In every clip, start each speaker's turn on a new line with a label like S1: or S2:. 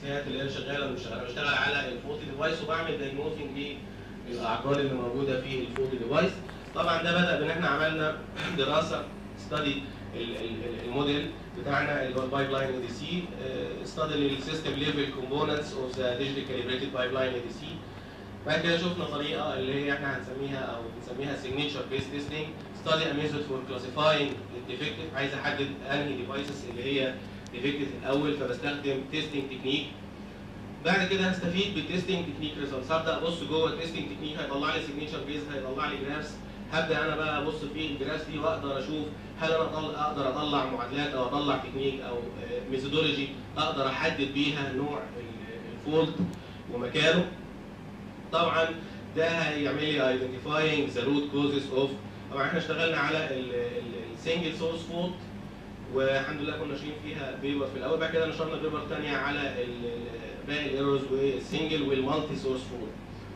S1: التسليات اللي هي شغاله ومش شغاله بشتغل على الفولتي ديفايس وبعمل دايجنوزنج للاعطال اللي موجوده في الفولتي ديفايس طبعا ده بدا بان احنا عملنا دراسه ستادي الموديل بتاعنا اللي هو البايب لاين اي دي سي ستادي للسيستم ليفل كومبوننتس اوف ذا ديجيتال كاليبريتد بايب لاين اي دي سي بعد كده شفنا طريقه اللي هي احنا هنسميها او بنسميها سيجنتشر بيس تيستنج ستادي ا ميثود فور كلاسيفاينج الديفكتيف عايز احدد انهي ديفايسز اللي هي ديفكتيف الاول فبستخدم تيستنج تكنيك بعد كده هستفيد بالتيستنج تكنيك ريزلتس هبدا ابص جوه التيستنج تكنيك هيطلع لي سيجنتشر بيز هيطلع لي جرافس هبدا انا بقى ابص في الجرافس دي واقدر اشوف هل انا أطل- اقدر اطلع معادلات او اطلع تكنيك او ميثودولوجي اقدر احدد بيها نوع ال- الفولت ومكانه طبعا ده هيعمل لي ايدنتيفاينج ذا روت كوزز اوف طبعا احنا اشتغلنا على السنجل سورس فولت والحمد لله كنا ناشرين فيها بيبر في الاول بعد كده نشرنا بيبر ثانيه على ال- ال- باقي الايرورز والسنجل والمالتي سورس فولت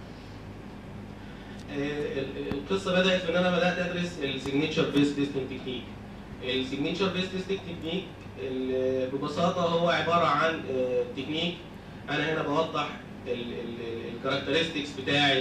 S1: ال- ال- القصه بدات في ان انا بدات ادرس السيجنتشر بيس تيستنج تكنيك السيجنتشر بيس تيستنج تكنيك ال- ببساطه هو عباره عن آه، تكنيك انا هنا بوضح الكاركترستكس بتاعت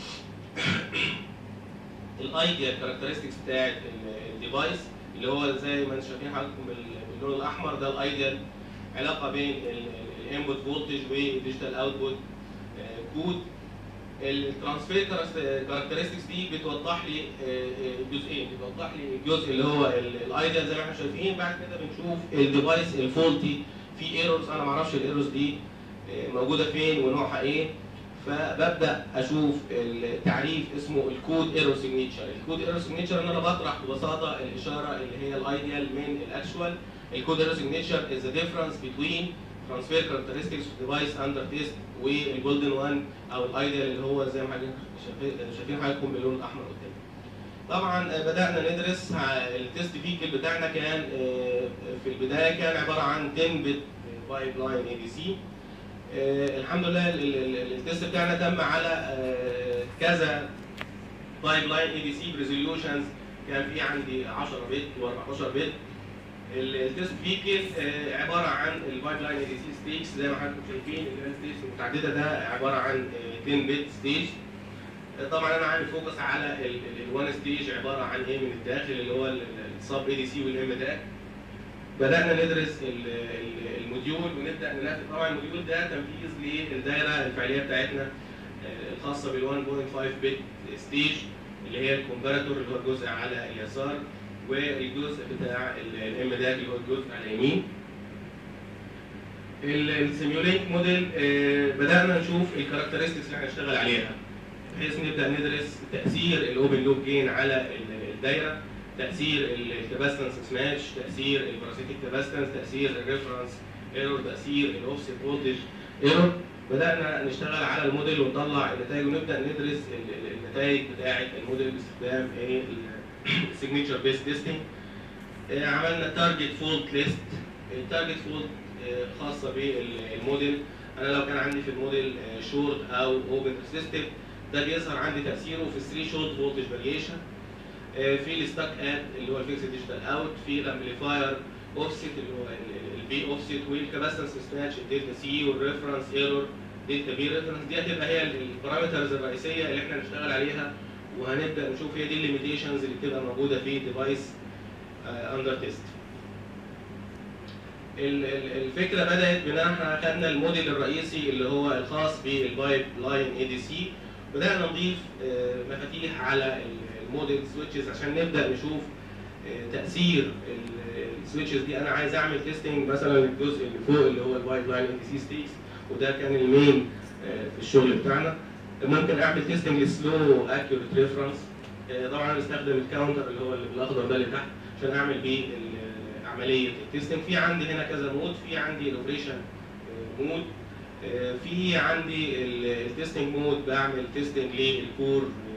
S1: الايديال كاركترستكس بتاعت الديفايس اللي هو زي ما انتم شايفين حضراتكم بال- باللون الاحمر ده الايديال علاقه بين الانبوت فولتج والديجيتال اوتبوت كود الترانسفير كاركترستكس دي بتوضح لي آه، آه، جزئين بتوضح لي الجزء اللي هو الايديال زي ما احنا شايفين بعد كده بنشوف الديفايس الفولتي في ايرورز انا ما اعرفش الايرورز دي آه، موجوده فين ونوعها ايه فببدا اشوف التعريف اسمه الكود ايرور سيجنتشر الكود ايرور سيجنتشر ان انا بطرح ببساطه الاشاره اللي هي الايديال من الاكشوال الكود ايرور سيجنتشر از ذا ديفرنس بتوين transfer characteristics of device under test والجولدن وان او الايديال اللي هو زي ما حضرتك شايفين- شايفين حضراتكم باللون الاحمر قدامي. طبعا آه، بدانا ندرس ع- التست فيكل بتاعنا كان آه، في البدايه كان عباره عن 10 بت بايب لاين اي دي سي الحمد لله ال- ال- ال- التست بتاعنا تم على آه، كذا بايب لاين اي دي سي بريزوليوشنز كان في عندي 10 بت و14 بت التست فيكل آه، عباره عن البايب لاين اي دي سي ستيكس زي ما حضراتكم شايفين اللي هي ستيكس متعدده ده عباره عن آه، 10 بت ستيج طبعا انا عامل فوكس على الوان ستيج عباره عن ايه من الداخل اللي هو السب اي دي سي والام داك بدانا ندرس ال- ال- الموديول ونبدا ننفذ طبعا الموديول ده تنفيذ للدايره الفعليه بتاعتنا آه، الخاصه بال 1.5 بت ستيج اللي هي الكومباراتور اللي هو الجزء على اليسار والجزء بتاع الام داك اللي هو الجزء على اليمين السيميولينك موديل آه، بدانا نشوف الكاركترستكس اللي هنشتغل عليها بحيث نبدا ندرس تاثير الاوبن لوب جين على ال- الدايره تاثير الكاباستنس سماتش تاثير الباراسيتيك كاباستنس تاثير الريفرنس ايرور تاثير الاوفست فولتج ايرور بدانا نشتغل على الموديل ونطلع النتائج ونبدا ندرس ال- ال- النتائج بتاعه الموديل باستخدام ايه السيجنتشر بيس تيستنج عملنا تارجت فولت ليست التارجت فولت خاصه بالموديل انا لو كان عندي في الموديل شورت او اوبن ريسيستيف ده بيظهر عندي تاثيره في 3 شورت فولتج فاريشن في الستاك اد اللي هو الفيكس ديجيتال اوت في الامبليفاير اوفست اللي هو البي اوفست والكاباسيتنس سماتش الدلتا سي والريفرنس ايرور دلتا بي ريفرنس دي هتبقى هي البارامترز الرئيسيه اللي احنا هنشتغل عليها وهنبدا نشوف هي دي الليميتيشنز اللي بتبقى موجوده في ديفايس اندر تيست الفكره بدات بان احنا خدنا الموديل الرئيسي اللي هو الخاص بالبايب لاين اي دي سي بدانا نضيف آه، مفاتيح على الموديل سويتشز عشان نبدا نشوف آه، تاثير السويتشز دي انا عايز اعمل تيستنج مثلا الجزء اللي فوق اللي هو البايب لاين اي دي سي ستيكس وده كان المين آه، في الشغل بتاعنا ممكن اعمل تيستنج لسلو اكيوريت ريفرنس طبعا انا بستخدم الكاونتر اللي هو اللي بالاخضر ده اللي تحت عشان اعمل بيه ال- عمليه التستنج في عندي هنا كذا مود في عندي الاوبريشن مود في عندي التستنج مود بعمل تيستنج للكور